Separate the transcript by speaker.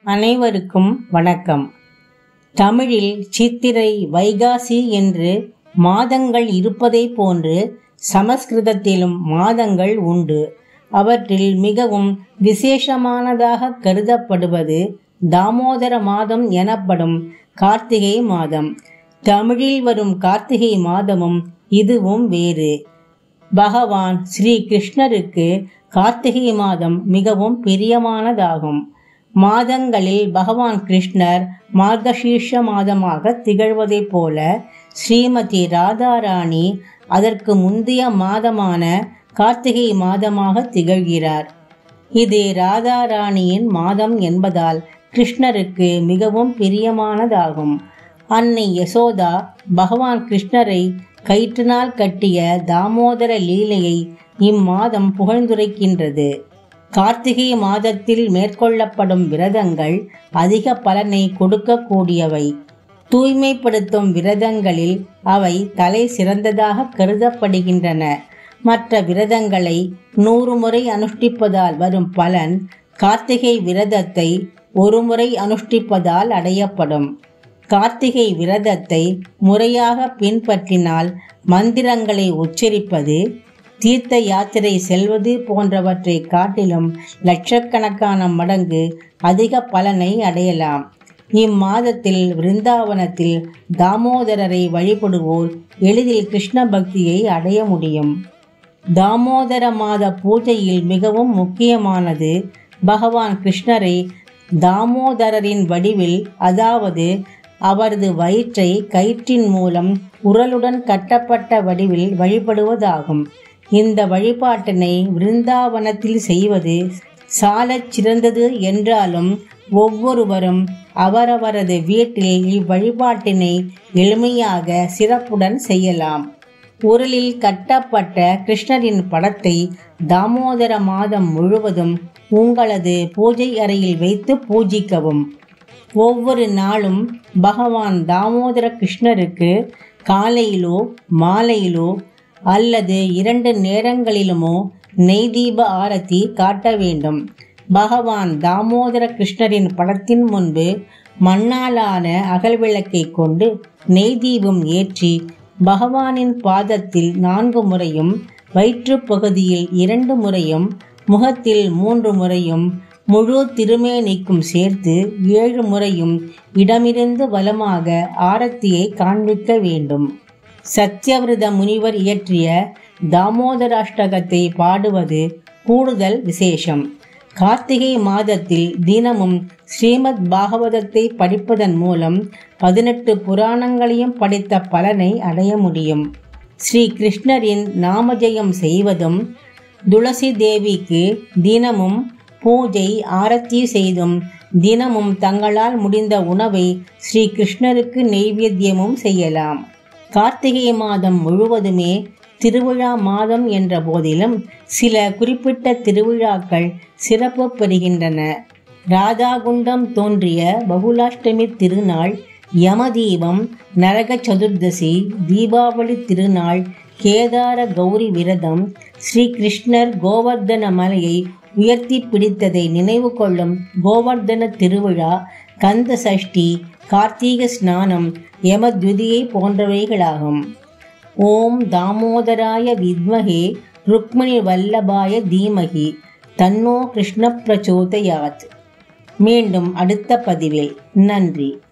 Speaker 1: அனைவருக்கும் வணக்கம் தமிழில் சித்திரை வைகாசி என்று மாதங்கள் இருப்பதைப் போன்று சமஸ்கிருதத்திலும் மாதங்கள் உண்டு அவற்றில் மிகவும் விசேஷமானதாக கருதப்படுவது தாமோதர மாதம் எனப்படும் கார்த்திகை மாதம் தமிழில் வரும் கார்த்திகை மாதமும் இதுவும் வேறு பகவான் ஸ்ரீ கிருஷ்ணருக்கு கார்த்திகை மாதம் மிகவும் பிரியமானதாகும் மாதங்களில் பகவான் கிருஷ்ணர் மார்கசீர்ஷ மாதமாக திகழ்வதைப் போல ஸ்ரீமதி ராதாராணி அதற்கு முந்தைய மாதமான கார்த்திகை மாதமாக திகழ்கிறார் இது ராதாராணியின் மாதம் என்பதால் கிருஷ்ணருக்கு மிகவும் பிரியமானதாகும் அன்னை யசோதா பகவான் கிருஷ்ணரை கயிற்றினால் கட்டிய தாமோதர லீலையை இம்மாதம் புகழ்ந்துரைக்கின்றது கார்த்திகை மாதத்தில் மேற்கொள்ளப்படும் விரதங்கள் அதிக பலனை கொடுக்கக்கூடியவை தூய்மைப்படுத்தும் விரதங்களில் அவை தலை சிறந்ததாக கருதப்படுகின்றன மற்ற விரதங்களை நூறு முறை அனுஷ்டிப்பதால் வரும் பலன் கார்த்திகை விரதத்தை ஒரு முறை அனுஷ்டிப்பதால் அடையப்படும் கார்த்திகை விரதத்தை முறையாக பின்பற்றினால் மந்திரங்களை உச்சரிப்பது தீர்த்த யாத்திரை செல்வது போன்றவற்றை காட்டிலும் லட்சக்கணக்கான மடங்கு அதிக பலனை அடையலாம் இம்மாதத்தில் விருந்தாவனத்தில் தாமோதரரை வழிபடுவோர் எளிதில் கிருஷ்ண பக்தியை அடைய முடியும் தாமோதர மாத பூஜையில் மிகவும் முக்கியமானது பகவான் கிருஷ்ணரை தாமோதரரின் வடிவில் அதாவது அவரது வயிற்றை கயிற்றின் மூலம் உரலுடன் கட்டப்பட்ட வடிவில் வழிபடுவதாகும் இந்த வழிபாட்டினை விருந்தாவனத்தில் செய்வது சாலச் சிறந்தது என்றாலும் ஒவ்வொருவரும் அவரவரது வீட்டில் இவ்வழிபாட்டினை எளிமையாக சிறப்புடன் செய்யலாம் உரலில் கட்டப்பட்ட கிருஷ்ணரின் படத்தை தாமோதர மாதம் முழுவதும் உங்களது பூஜை அறையில் வைத்து பூஜிக்கவும் ஒவ்வொரு நாளும் பகவான் தாமோதர கிருஷ்ணருக்கு காலையிலோ மாலையிலோ அல்லது இரண்டு நேரங்களிலுமோ நெய் தீப ஆரத்தி காட்ட வேண்டும் பகவான் தாமோதர கிருஷ்ணரின் படத்தின் முன்பு மண்ணாலான அகல்விளக்கை கொண்டு நெய் தீபம் ஏற்றி பகவானின் பாதத்தில் நான்கு முறையும் வயிற்றுப் பகுதியில் இரண்டு முறையும் முகத்தில் மூன்று முறையும் முழு திருமேனிக்கும் சேர்த்து ஏழு முறையும் இடமிருந்து வலமாக ஆரத்தியை காண்பிக்க வேண்டும் சத்யவிரத முனிவர் இயற்றிய தாமோதராஷ்டகத்தை பாடுவது கூடுதல் விசேஷம் கார்த்திகை மாதத்தில் தினமும் ஸ்ரீமத் பாகவதத்தை படிப்பதன் மூலம் பதினெட்டு புராணங்களையும் படித்த பலனை அடைய முடியும் ஸ்ரீ கிருஷ்ணரின் நாமஜெயம் செய்வதும் துளசி தேவிக்கு தினமும் பூஜை ஆரத்தி செய்தும் தினமும் தங்களால் முடிந்த உணவை ஸ்ரீ கிருஷ்ணருக்கு நெய்வேத்தியமும் செய்யலாம் கார்த்திகை மாதம் முழுவதுமே திருவிழா மாதம் என்ற போதிலும் சில குறிப்பிட்ட திருவிழாக்கள் சிறப்பு பெறுகின்றன ராதாகுண்டம் தோன்றிய பகுலாஷ்டமி திருநாள் யமதீபம் நரக சதுர்தசி தீபாவளி திருநாள் கேதார கௌரி விரதம் ஸ்ரீ கிருஷ்ணர் கோவர்தன மலையை உயர்த்தி பிடித்ததை நினைவு கொள்ளும் கோவர்தன திருவிழா கந்த சஷ்டி கார்த்திக ஸ்நானம் யமத்விதியை போன்றவைகளாகும் ஓம் தாமோதராய வித்மகே ருக்மணி வல்லபாய தீமகி தன்னோ கிருஷ்ண பிரச்சோதயாத் மீண்டும் அடுத்த பதிவில் நன்றி